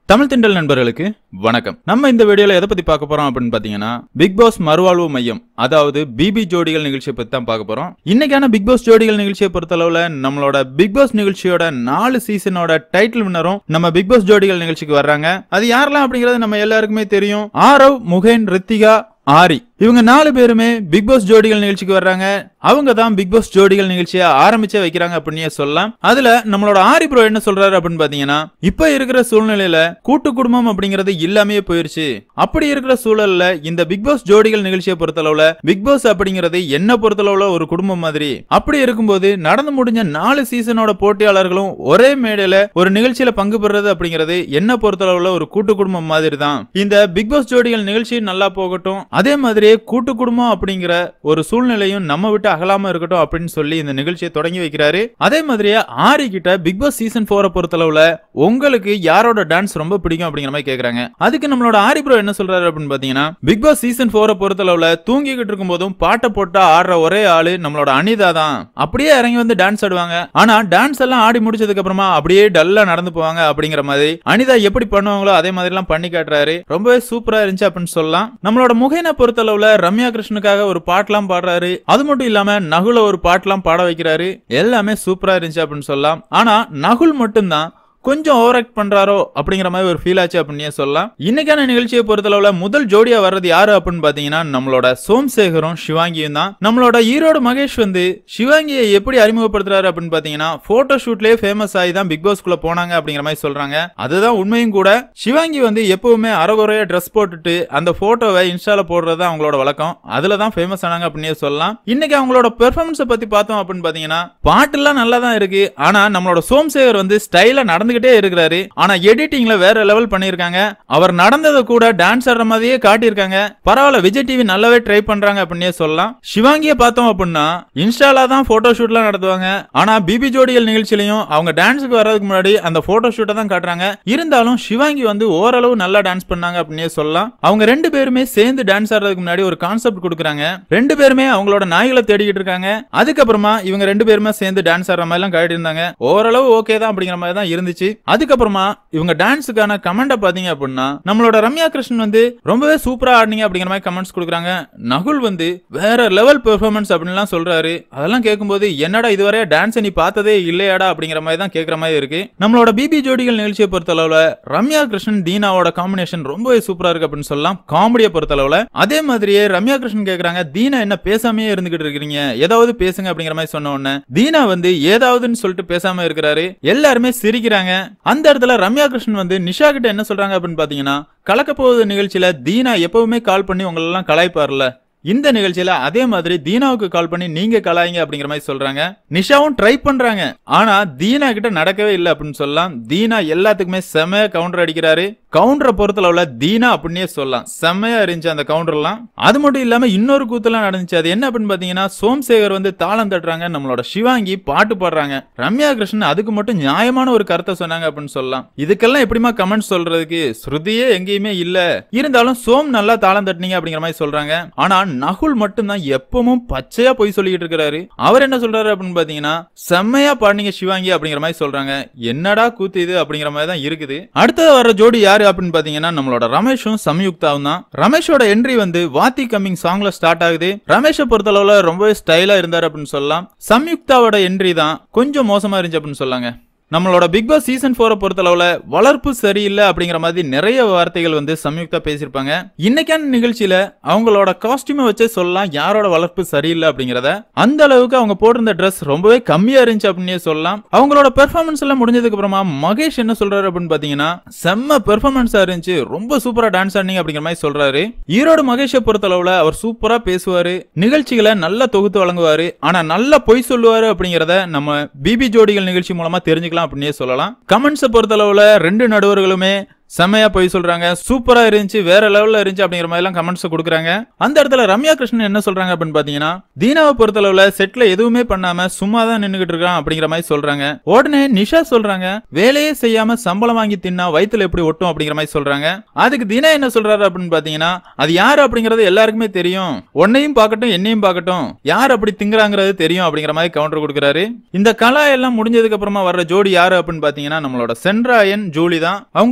தமிழ் திண்டல் நண்பர்களுக்கு வணக்கம் நம்ம இந்த வீடியோல எதை பத்தி பார்க்க போறோம் அப்படின்னு பாத்தீங்கன்னா பிக் பாஸ் மறுவாழ்வு மையம் அதாவது பிபி ஜோடிகள் நிகழ்ச்சியை பத்தி தான் பார்க்க போறோம் இன்னைக்கான பிக் பாஸ் ஜோடிகள் நிகழ்ச்சியை பொறுத்தளவுல நம்மளோட பிக் பாஸ் நிகழ்ச்சியோட நாலு சீசனோட டைட்டில் வின்னரும் நம்ம பிக் பாஸ் ஜோடிகள் நிகழ்ச்சிக்கு வர்றாங்க அது யாரெல்லாம் அப்படிங்கிறது நம்ம எல்லாருக்குமே தெரியும் ஆரவ் முகேன் ரித்திகா ஆரி இவங்க நாலு பேருமே பிக் பாஸ் ஜோடிகள் நிகழ்ச்சிக்கு வர்றாங்க அவங்க தான் பிக் பாஸ் ஜோடிகள் நிகழ்ச்சியை ஆரம்பிச்சே வைக்கிறாங்க அப்படின்னே சொல்லலாம் அதுல நம்மளோட ஆரி ப்ரோ என்ன சொல்றாரு அப்படின்னு பாத்தீங்கன்னா இப்ப இருக்கிற சூழ்நிலையில கூட்டு குடும்பம் அப்படிங்கறது இல்லாமே போயிருச்சு அப்படி இருக்கிற சூழல்ல இந்த பிக் பாஸ் ஜோடிகள் நிகழ்ச்சியை பொறுத்தளவுல பிக் பாஸ் அப்படிங்கறது என்ன பொறுத்தளவுல ஒரு குடும்பம் மாதிரி அப்படி இருக்கும்போது நடந்து முடிஞ்ச நாலு சீசனோட போட்டியாளர்களும் ஒரே மேடையில ஒரு நிகழ்ச்சியில பங்கு பெறுறது அப்படிங்கிறது என்ன பொறுத்தளவுல ஒரு கூட்டு குடும்பம் மாதிரி தான் இந்த பிக் பாஸ் ஜோடிகள் நிகழ்ச்சி நல்லா போகட்டும் அதே மாதிரியே கூட்டு குடும்பம் அப்படிங்கிற ஒரு சூழ்நிலையும் நம்ம விட்டு அகலாம இருக்கட்டும் அப்படின்னு சொல்லி இந்த நிகழ்ச்சியை தொடங்கி வைக்கிறாரு அதே மாதிரியே ஆரி கிட்ட பிக் பாஸ் சீசன் போரை பொறுத்தளவுல உங்களுக்கு யாரோட டான்ஸ் ரொம்ப பிடிக்கும் அப்படிங்கிற மாதிரி கேக்குறாங்க அதுக்கு நம்மளோட ஆரி ப்ரோ என்ன சொல்றாரு அப்படின்னு பாத்தீங்கன்னா பிக் பாஸ் சீசன் போரை பொறுத்தளவுல தூங்கிக்கிட்டு இருக்கும் போதும் பாட்டை போட்டா ஆடுற ஒரே ஆளு நம்மளோட அனிதா தான் அப்படியே இறங்கி வந்து டான்ஸ் ஆடுவாங்க ஆனா டான்ஸ் எல்லாம் ஆடி முடிச்சதுக்கு அப்புறமா அப்படியே டல்லா நடந்து போவாங்க அப்படிங்கிற மாதிரி அனிதா எப்படி பண்ணுவாங்களோ அதே மாதிரி எல்லாம் பண்ணி காட்டுறாரு ரொம்பவே சூப்பரா இருந்துச்சு அப்படின்னு சொல்லலாம் நம்மளோட முகைனை பொறுத்தளவுல ரம்யா கிருஷ்ணனுக்காக ஒரு பாட்டெல்லாம் பாடுறாரு அது மட்டும் இல்லாம நகுல ஒரு பாட்டெல்லாம் பாட வைக்கிறாரு எல்லாமே சூப்பரா இருந்துச்சு அப்படின்னு சொல்லலாம் ஆனா நகுல் மட்டும்தான் கொஞ்சம் ஓவர் ஆக்ட் பண்றாரோ அப்படிங்கிற மாதிரி ஒரு ஃபீல் ஆச்சு அப்படின்னே சொல்லலாம் இன்னைக்கான நிகழ்ச்சியை பொறுத்தளவுல முதல் ஜோடியா வர்றது யாரு அப்படின்னு பாத்தீங்கன்னா நம்மளோட சோம்சேகரும் சிவாங்கியும் தான் நம்மளோட ஈரோடு மகேஷ் வந்து சிவாங்கியை எப்படி அறிமுகப்படுத்துறாரு அப்படின்னு பாத்தீங்கன்னா போட்டோ ஷூட்லயே ஃபேமஸ் ஆகி தான் பிக் பாஸ்குள்ள போனாங்க அப்படிங்கிற மாதிரி சொல்றாங்க அதுதான் உண்மையும் கூட சிவாங்கி வந்து எப்பவுமே அறகுறையா ட்ரெஸ் போட்டுட்டு அந்த போட்டோவை இன்ஸ்டால போடுறது அவங்களோட வழக்கம் அதுல தான் ஃபேமஸ் ஆனாங்க அப்படின்னே சொல்லலாம் இன்னைக்கு அவங்களோட பெர்ஃபார்மன்ஸை பத்தி பார்த்தோம் அப்படின்னு பாத்தீங்கன்னா பாட்டுலாம் நல்லா தான் இருக்கு ஆனா நம்மளோட சோம்சேகர் வந்து ஸ்டைலா நடந்துகிட்டே இருக்கிறாரு ஆனா எடிட்டிங்ல வேற லெவல் பண்ணிருக்காங்க அவர் நடந்ததை கூட டான்ஸ் ஆடுற மாதிரியே காட்டியிருக்காங்க பரவாயில்ல விஜய் டிவி நல்லாவே ட்ரை பண்றாங்க அப்படின்னே சொல்லலாம் சிவாங்கிய பார்த்தோம் அப்படின்னா இன்ஸ்டால தான் போட்டோ ஷூட்லாம் நடத்துவாங்க ஆனா பிபி ஜோடிகள் நிகழ்ச்சியிலையும் அவங்க டான்ஸுக்கு வர்றதுக்கு முன்னாடி அந்த போட்டோ ஷூட்டை தான் காட்டுறாங்க இருந்தாலும் சிவாங்கி வந்து ஓரளவு நல்லா டான்ஸ் பண்ணாங்க அப்படின்னே சொல்லலாம் அவங்க ரெண்டு பேருமே சேர்ந்து டான்ஸ் ஆடுறதுக்கு முன்னாடி ஒரு கான்செப்ட் கொடுக்குறாங்க ரெண்டு பேருமே அவங்களோட நாய்களை தேடிக்கிட்டு இருக்காங்க அதுக்கப்புறமா இவங்க ரெண்டு பேருமே சேர்ந்து டான்ஸ் ஆடுற மாதிரி எல்லாம் காட்டிட்டு இருந்தாங்க ஓரளவு ஓகே தான் அப்படிங்கிற மாதிரி தான் இருந்துச்சு அதுக்கப்புறமா இவங்க டான்ஸுக்கான கமெண்ட பாத்தீங்க அப்படின்னா நம்மளோட ரம்யா கிருஷ்ணன் வந்து ரொம்பவே சூப்பரா ஆடினீங்க அப்படிங்கிற மாதிரி கமெண்ட்ஸ் கொடுக்குறாங்க நகுல் வந்து வேற லெவல் பெர்ஃபார்மன்ஸ் அப்படின்லாம் சொல்றாரு அதெல்லாம் கேட்கும்போது என்னடா இதுவரை டான்ஸ் நீ பார்த்ததே இல்லையாடா அப்படிங்கிற மாதிரி தான் கேட்கற மாதிரி இருக்கு நம்மளோட பிபி ஜோடிகள் நிகழ்ச்சியை பொறுத்தளவுல ரம்யா கிருஷ்ணன் தீனாவோட காம்பினேஷன் ரொம்பவே சூப்பரா இருக்கு அப்படின்னு சொல்லலாம் காமெடியை பொறுத்தளவுல அதே மாதிரியே ரம்யா கிருஷ்ணன் கேக்குறாங்க தீனா என்ன பேசாமையே இருந்துகிட்டு இருக்கீங்க ஏதாவது பேசுங்க அப்படிங்கிற மாதிரி சொன்ன உடனே தீனா வந்து ஏதாவதுன்னு சொல்லிட்டு பேசாம இருக்கிறாரு எல்லாருமே சிரிக்கிறாங்க அந்த இடத்துல ரம்யா கிருஷ்ணன் வந்து நிஷா கிட்ட என்ன சொல்றாங்க அப்படின்னு பாத்தீங்கன்னா கலக்க போகுது நிகழ்ச்சியில தீனா எப்பவுமே கால் பண்ணி உங்களெல்லாம் கலாய்ப்பார்ல இந்த நிகழ்ச்சியில அதே மாதிரி தீனாவுக்கு கால் பண்ணி நீங்க கலாயிங்க அப்படிங்கிற மாதிரி சொல்றாங்க நிஷாவும் ட்ரை பண்றாங்க ஆனா தீனா கிட்ட நடக்கவே இல்லை அப்படின்னு சொல்லலாம் தீனா எல்லாத்துக்குமே செமையா கவுண்டர் அடிக்கிறாரு கவுண்டரை பொறுத்தளவுல தீனா அப்படின்னே சொல்லலாம் செம்மையா இருந்துச்சு அந்த கவுண்டர்லாம் அது மட்டும் இல்லாம இன்னொரு கூத்தெல்லாம் நடந்துச்சு அது என்ன அப்படின்னு பாத்தீங்கன்னா சோம்சேகர் வந்து தாளம் தட்டுறாங்க நம்மளோட சிவாங்கி பாட்டு பாடுறாங்க ரம்யா கிருஷ்ணன் அதுக்கு மட்டும் நியாயமான ஒரு கருத்தை சொன்னாங்க அப்படின்னு சொல்லலாம் இதுக்கெல்லாம் எப்படிமா கமெண்ட் சொல்றதுக்கு ஸ்ருதியே எங்கேயுமே இல்ல இருந்தாலும் சோம் நல்லா தாளம் தட்டினீங்க அப்படிங்கிற மாதிரி சொல்றாங்க ஆனா நகுல் மட்டும்தான் எப்பவும் பச்சையா போய் சொல்லிட்டு இருக்கிறாரு அவர் என்ன சொல்றாரு அப்படின்னு பாத்தீங்கன்னா செம்மையா பாடுனீங்க சிவாங்கி அப்படிங்கிற மாதிரி சொல்றாங்க என்னடா கூத்து இது அப்படிங்கிற மாதிரி தான் இருக்குது அடுத்தது வர ஜோடி யாரு அப்படின்னு பாத்தீங்கன்னா நம்மளோட ரமேஷும் சம்யுக்தாவும் தான் ரமேஷோட என்ட்ரி வந்து வாத்தி கம்மிங் சாங்ல ஸ்டார்ட் ஆகுது ரமேஷை பொறுத்தளவுல ரொம்பவே ஸ்டைலா இருந்தாரு அப்படின்னு சொல்லலாம் சம்யுக்தாவோட என்ட்ரி தான் கொஞ்சம் மோசமா இருந்துச்சு அப்படின்னு சொல்லாங்க நம்மளோட பிக் பாஸ் சீசன் போரை பொறுத்தளவுல வளர்ப்பு சரியில்லை அப்படிங்கிற மாதிரி நிறைய வார்த்தைகள் வந்து சம்யுக்தா பேசியிருப்பாங்க இன்னைக்கான நிகழ்ச்சியில அவங்களோட காஸ்டியூமை வச்சே சொல்லலாம் யாரோட வளர்ப்பு சரியில்லை அப்படிங்கறத அந்த அளவுக்கு அவங்க போட்டிருந்த ட்ரெஸ் ரொம்பவே கம்மியா இருந்துச்சு அப்படின்னே சொல்லலாம் அவங்களோட பெர்ஃபார்மன்ஸ் எல்லாம் முடிஞ்சதுக்கு அப்புறமா மகேஷ் என்ன சொல்றாரு அப்படின்னு பாத்தீங்கன்னா செம்ம பெர்ஃபார்மன்ஸா இருந்துச்சு ரொம்ப சூப்பரா டான்ஸ் ஆடினீங்க அப்படிங்கிற மாதிரி சொல்றாரு ஈரோடு மகேஷை பொறுத்தளவுல அவர் சூப்பரா பேசுவாரு நிகழ்ச்சிகளை நல்லா தொகுத்து வழங்குவாரு ஆனா நல்லா பொய் சொல்லுவாரு அப்படிங்கறத நம்ம பிபி ஜோடிகள் நிகழ்ச்சி மூலமா தெரிஞ்சுக்கலாம் அப்படின்னே சொல்லலாம் கமெண்ட்ஸை பொறுத்தளவுல ரெண்டு நடுவர்களுமே செம்மையா போய் சொல்றாங்க சூப்பரா இருந்துச்சு வேற லெவல்ல இருந்துச்சு அப்படிங்கிற மாதிரி எல்லாம் கமெண்ட்ஸ் கொடுக்குறாங்க அந்த இடத்துல ரம்யா கிருஷ்ணன் என்ன சொல்றாங்க அப்படின்னு பாத்தீங்கன்னா தீனாவை பொறுத்தளவுல செட்ல எதுவுமே பண்ணாம சும்மா தான் நின்னுகிட்டு இருக்கான் அப்படிங்கிற மாதிரி சொல்றாங்க உடனே நிஷா சொல்றாங்க வேலையே செய்யாம சம்பளம் வாங்கி தின்னா வயித்துல எப்படி ஒட்டும் அப்படிங்கிற மாதிரி சொல்றாங்க அதுக்கு தீனா என்ன சொல்றாரு அப்படின்னு பாத்தீங்கன்னா அது யாரு அப்படிங்கறது எல்லாருக்குமே தெரியும் உன்னையும் பார்க்கட்டும் என்னையும் பார்க்கட்டும் யார் அப்படி திங்குறாங்கிறது தெரியும் அப்படிங்கிற மாதிரி கவுண்டர் கொடுக்குறாரு இந்த கலா எல்லாம் முடிஞ்சதுக்கு அப்புறமா வர்ற ஜோடி யாரு அப்படின்னு பாத்தீங்கன்னா நம்மளோட சென்ட்ராயன் ஜூலி தான் அவங்களோட டான்ஸ்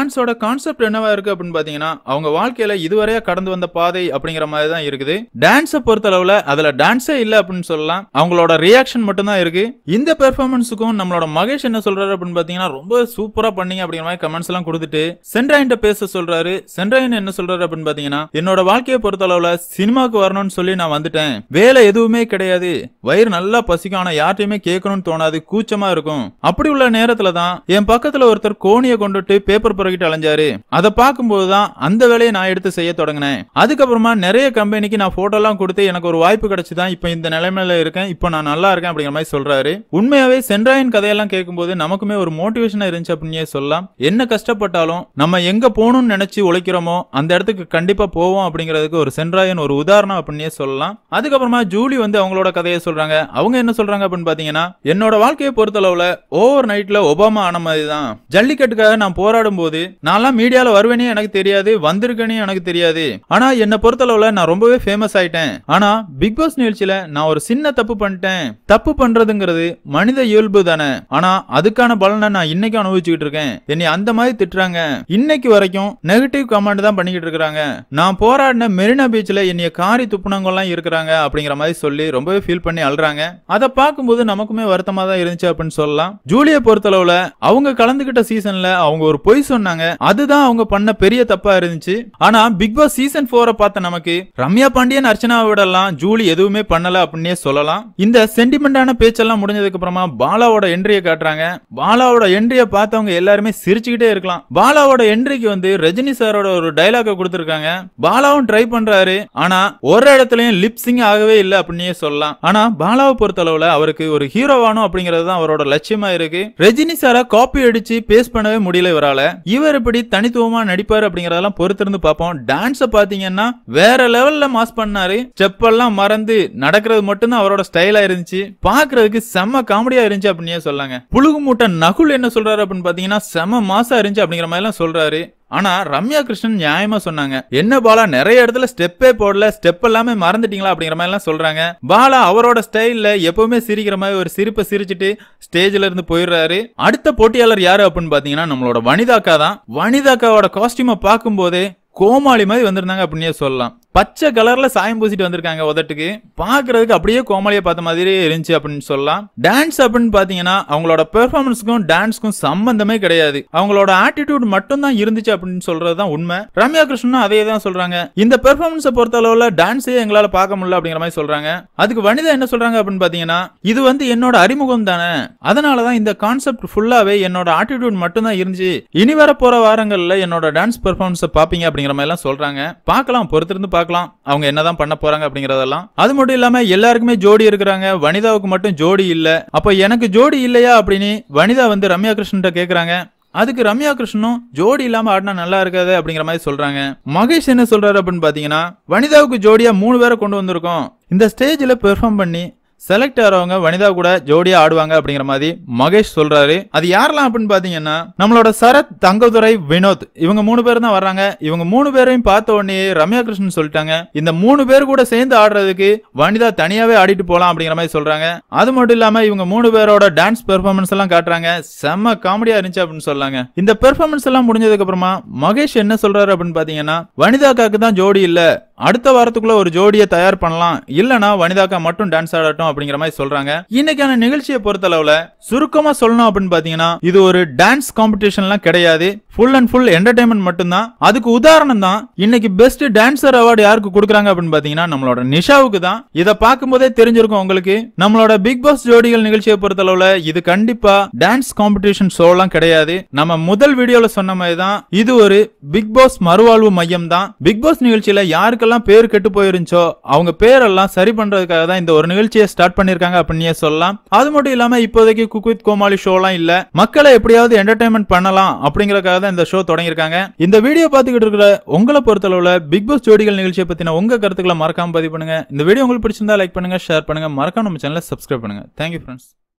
டான்ஸோட கான்செப்ட் என்னவா இருக்கு அப்படின்னு பாத்தீங்கன்னா அவங்க வாழ்க்கையில இதுவரையா கடந்து வந்த பாதை அப்படிங்கிற மாதிரி தான் இருக்குது டான்ஸை பொறுத்த அளவுல அதுல டான்ஸே இல்ல அப்படின்னு சொல்லலாம் அவங்களோட ரியாக்ஷன் மட்டும் தான் இருக்கு இந்த பெர்ஃபார்மன்ஸுக்கும் நம்மளோட மகேஷ் என்ன சொல்றாரு அப்படின்னு பாத்தீங்கன்னா ரொம்ப சூப்பரா பண்ணீங்க அப்படிங்கிற மாதிரி கமெண்ட்ஸ் எல்லாம் கொடுத்துட்டு சென்ட்ராயின் பேச சொல்றாரு சென்ட்ராயின் என்ன சொல்றாரு அப்படின்னு பாத்தீங்கன்னா என்னோட வாழ்க்கையை பொறுத்த அளவுல சினிமாக்கு வரணும்னு சொல்லி நான் வந்துட்டேன் வேலை எதுவுமே கிடையாது வயிறு நல்லா பசிக்கும் ஆனா யார்ட்டையுமே கேட்கணும்னு தோணாது கூச்சமா இருக்கும் அப்படி உள்ள நேரத்துல தான் என் பக்கத்துல ஒருத்தர் கோணியை கொண்டுட்டு பேப்பர் புறக்கிட்டு அலைஞ்சாரு அதை பார்க்கும்போது தான் அந்த வேலையை நான் எடுத்து செய்ய தொடங்கினேன் அதுக்கப்புறமா நிறைய கம்பெனிக்கு நான் போட்டோ எல்லாம் கொடுத்து எனக்கு ஒரு வாய்ப்பு கிடைச்சுதான் இப்ப இந்த நிலைமையில இருக்கேன் இப்போ நான் நல்லா இருக்கேன் அப்படிங்கிற மாதிரி சொல்றாரு உண்மையாவே சென்ட்ராயன் கதையெல்லாம் கேட்கும்போது நமக்குமே ஒரு மோட்டிவேஷனா இருந்துச்சு அப்படின்னே சொல்லலாம் என்ன கஷ்டப்பட்டாலும் நம்ம எங்க போகணும்னு நினைச்சு உழைக்கிறோமோ அந்த இடத்துக்கு கண்டிப்பா போவோம் அப்படிங்கிறதுக்கு ஒரு சென்ட்ராயன் ஒரு உதாரணம் அப்படின்னே சொல்லலாம் அதுக்கப்புறமா ஜூலி வந்து அவங்களோட கதையை சொல்றாங்க அவங்க என்ன சொல்றாங்க அப்படின்னு பாத்தீங்கன்னா என்னோட வாழ்க்கையை பொறுத்தளவுல ஓவர் நைட்ல ஒபாமா ஆன மாதிரி தான் ஜல்லிக்கட்டுக்காக நான் போராடும் போது நான்லாம் மீடியால வருவேனே எனக்கு தெரியாது வந்திருக்கேனே எனக்கு தெரியாது ஆனா என்னை பொறுத்தளவுல நான் ரொம்பவே ஃபேமஸ் ஆயிட்டேன் ஆனா பிக் பாஸ் நிகழ்ச்சியில நான் ஒரு சின்ன தப்பு பண்ணிட்டேன் தப்பு பண்றதுங்கிறது மனித இயல்பு தானே ஆனா அதுக்கான பலனை நான் இன்னைக்கு அனுபவிச்சுக்கிட்டு இருக்கேன் என்னை அந்த மாதிரி திட்டுறாங்க இன்னைக்கு வரைக்கும் நெகட்டிவ் கமெண்ட் தான் பண்ணிக்கிட்டு இருக்காங்க நான் போராடின மெரினா பீச்ல என்னைய காரி துப்புனவங்க எல்லாம் இருக்கிறாங்க அப்படிங்கிற மாதிரி சொல்லி ரொம்பவே ஃபீல் பண்ணி அழுறாங்க அதை பார்க்கும்போது நமக்குமே வருத்தமா தான் இருந்துச்சு அப்படின்னு சொல்லலாம் ஜூலியை பொறுத்தளவுல அவங்க கலந்துகிட்ட சீசன்ல அவங்க ஒரு பொய் சொன்னாங்க அதுதான் அவங்க பண்ண பெரிய தப்பா இருந்துச்சு ஆனா பிக் பாஸ் சீசன் போரை பார்த்த நமக்கு ரம்யா பாண்டியன் அர்ச்சனாவை விடலாம் ஜூலி எதுவுமே பண்ணல அப்படின்னே சொல்லலாம் இந்த சென்டிமெண்டான பேச்செல்லாம் முடிஞ்சதுக்கு அப்புறமா பாலாவோட என்ட்ரியை காட்டுறாங்க பாலாவோட என்ட்ரியை பார்த்தவங்க எல்லாருமே சிரிச்சுக்கிட்டே இருக்கலாம் பாலாவோட என்ட்ரிக்கு வந்து ரஜினி சாரோட ஒரு டைலாக கொடுத்திருக்காங்க பாலாவும் ட்ரை பண்றாரு ஆனா ஒரு இடத்துலயும் லிப்சிங் ஆகவே இல்லை அப்படின்னே சொல்லலாம் ஆனா பாலாவை பொறுத்தளவுல அவருக்கு ஒரு ஹீரோவானும் அப்படிங்கிறது தான் அவரோட லட்சியமா இருக்கு ரஜினி சாரை காப்பி அடிச்சு பேஸ் பண்ணவே முடியல இவரால இவர் இப்படி தனித்துவமா நடிப்பாரு அப்படிங்கறதெல்லாம் பொறுத்திருந்து பார்ப்போம் டான்ஸ பாத்தீங்கன்னா வேற லெவல்ல மாஸ் பண்ணாரு செப்பெல்லாம் மறந்து நடக்கிறது மட்டும்தான் அவரோட ஸ்டைலா இருந்துச்சு பாக்குறதுக்கு செம்ம காமெடியா இருந்துச்சு அப்படின்னே சொல்லாங்க புழுகு மூட்டை நகுல் என்ன சொல்றாரு அப்படின்னு பாத்தீங்கன்னா செம்ம மாசா இருந்துச்சு அப்படிங்கிற மாதிரி எல்லாம் சொல்றாரு ஆனா ரம்யா கிருஷ்ணன் நியாயமா சொன்னாங்க என்ன பாலா நிறைய இடத்துல ஸ்டெப்பே போடல ஸ்டெப் எல்லாமே மறந்துட்டீங்களா அப்படிங்கிற மாதிரி எல்லாம் சொல்றாங்க பாலா அவரோட ஸ்டைல்ல எப்பவுமே சிரிக்கிற மாதிரி ஒரு சிரிப்பை சிரிச்சிட்டு ஸ்டேஜ்ல இருந்து போயிடுறாரு அடுத்த போட்டியாளர் யாரு அப்படின்னு பாத்தீங்கன்னா நம்மளோட வனிதாக்கா தான் வனிதாக்காவோட காஸ்டியூமை பார்க்கும் போதே கோமாளி மாதிரி வந்திருந்தாங்க அப்படின்னே சொல்லலாம் பச்சை கலர்ல சாயம் பூசிட்டு வந்திருக்காங்க உதட்டுக்கு பாக்குறதுக்கு அப்படியே கோமாளியை பார்த்த மாதிரியே இருந்துச்சு அப்படின்னு சொல்லலாம் டான்ஸ் அப்படின்னு பாத்தீங்கன்னா அவங்களோட பெர்ஃபார்மன்ஸ்க்கும் டான்ஸ்க்கும் சம்பந்தமே கிடையாது அவங்களோட ஆட்டிடியூட் மட்டும் தான் இருந்துச்சு அப்படின்னு சொல்றதுதான் உண்மை ரம்யா கிருஷ்ணனும் அதே தான் சொல்றாங்க இந்த பெர்ஃபார்மன்ஸை பொறுத்த அளவுல டான்ஸே எங்களால பார்க்க முடியல அப்படிங்கிற மாதிரி சொல்றாங்க அதுக்கு வனிதா என்ன சொல்றாங்க அப்படின்னு பாத்தீங்கன்னா இது வந்து என்னோட அறிமுகம் தானே அதனாலதான் இந்த கான்செப்ட் ஃபுல்லாவே என்னோட ஆட்டிடியூட் மட்டும் தான் இருந்துச்சு இனி வர போற வாரங்கள்ல என்னோட டான்ஸ் பெர்ஃபார்மன்ஸை பாப்பீங்க அப்படிங்கிற மாதிரி எல்லாம் சொல்றாங்க பார்க்கலாம் பொறுத்திருந்து பார்க்கலாம் அவங்க என்னதான் பண்ண போறாங்க அப்படிங்கறதெல்லாம் அது மட்டும் இல்லாம எல்லாருக்குமே ஜோடி இருக்கிறாங்க வனிதாவுக்கு மட்டும் ஜோடி இல்ல அப்ப எனக்கு ஜோடி இல்லையா அப்படின்னு வனிதா வந்து ரம்யா கிருஷ்ணன் கேக்குறாங்க அதுக்கு ரம்யா கிருஷ்ணனும் ஜோடி இல்லாம ஆடினா நல்லா இருக்காது அப்படிங்கிற மாதிரி சொல்றாங்க மகேஷ் என்ன சொல்றாரு அப்படின்னு பாத்தீங்கன்னா வனிதாவுக்கு ஜோடியா மூணு பேரை கொண்டு வந்திருக்கோம் இந்த ஸ்டேஜ்ல பெர்ஃபார்ம் பண்ணி செலக்ட் ஆறவங்க வனிதா கூட ஜோடியா ஆடுவாங்க அப்படிங்கிற மாதிரி மகேஷ் சொல்றாரு அது யாரெல்லாம் அப்படின்னு பாத்தீங்கன்னா நம்மளோட சரத் தங்கதுரை வினோத் இவங்க மூணு பேர் தான் வர்றாங்க இவங்க மூணு பேரையும் பார்த்த உடனே ரம்யா கிருஷ்ணன் சொல்லிட்டாங்க இந்த மூணு பேர் கூட சேர்ந்து ஆடுறதுக்கு வனிதா தனியாவே ஆடிட்டு போலாம் அப்படிங்கிற மாதிரி சொல்றாங்க அது மட்டும் இல்லாம இவங்க மூணு பேரோட டான்ஸ் பெர்ஃபார்மன்ஸ் எல்லாம் காட்டுறாங்க செம்ம காமெடியா இருந்துச்சு அப்படின்னு சொல்லாங்க இந்த பெர்ஃபார்மன்ஸ் எல்லாம் முடிஞ்சதுக்கு அப்புறமா மகேஷ் என்ன சொல்றாரு அப்படின்னு பாத்தீங்கன்னா வனிதாக்காக்கு தான் ஜோடி இல்ல அடுத்த வாரத்துக்குள்ள ஒரு ஜோடியை தயார் பண்ணலாம் இல்லனா வனிதாக்கா மட்டும் டான்ஸ் ஆடட்டும் அப்படிங்கிற மாதிரி சொல்றாங்க இன்னைக்கான நிகழ்ச்சியை பொறுத்தளவுல சுருக்கமா சொல்லணும் அப்படின்னு பாத்தீங்கன்னா இது ஒரு டான்ஸ் காம்படிஷன்லாம் கிடையாது ஃபுல் அண்ட் ஃபுல் என்டர்டைன்மெண்ட் மட்டும்தான் அதுக்கு உதாரணம் தான் இன்னைக்கு பெஸ்ட் டான்சர் அவார்டு யாருக்கு கொடுக்குறாங்க அப்படின்னு பாத்தீங்கன்னா நம்மளோட நிஷாவுக்கு தான் இதை பார்க்கும்போதே தெரிஞ்சிருக்கும் உங்களுக்கு நம்மளோட பிக் பாஸ் ஜோடிகள் நிகழ்ச்சியை பொறுத்தளவுல இது கண்டிப்பா டான்ஸ் காம்படிஷன் ஷோலாம் கிடையாது நம்ம முதல் வீடியோல சொன்ன மாதிரி தான் இது ஒரு பிக் பாஸ் மறுவாழ்வு மையம் தான் பிக் பாஸ் நிகழ்ச்சியில யாருக்கெல்லாம் பேர் கெட்டு போயிருந்துச்சோ அவங்க பேரெல்லாம் சரி பண்றதுக்காக தான் இந்த ஒரு நிகழ்ச்சியை ஸ்டார்ட் பண்ணிருக்காங்க அப்படின்னே சொல்லலாம் அது மட்டும் இல்லாம இப்போதைக்கு குக் வித் கோமாளி ஷோலாம் இல்ல மக்களை எப்படியாவது என்டர்டைன்மெண்ட் பண்ணலாம் அப்படிங்கறதுக்காக தான் இந்த ஷோ தொடங்கியிருக்காங்க இந்த வீடியோ பார்த்துக்கிட்டு இருக்கிற உங்களை பொறுத்தளவுல பிக் பாஸ் ஜோடிகள் நிகழ்ச்சியை பத்தின உங்க கருத்துக்களை மறக்காம பதிவு பண்ணுங்க இந்த வீடியோ உங்களுக்கு பிடிச்சிருந்தா லைக் பண்ணுங்க ஷேர் பண்ணுங்க மறக்காம நம்ம சேனலை சப்ஸ்கிரைப் பண்ணுங்க தேங்க்யூ ஃப்ரெண்ட்ஸ்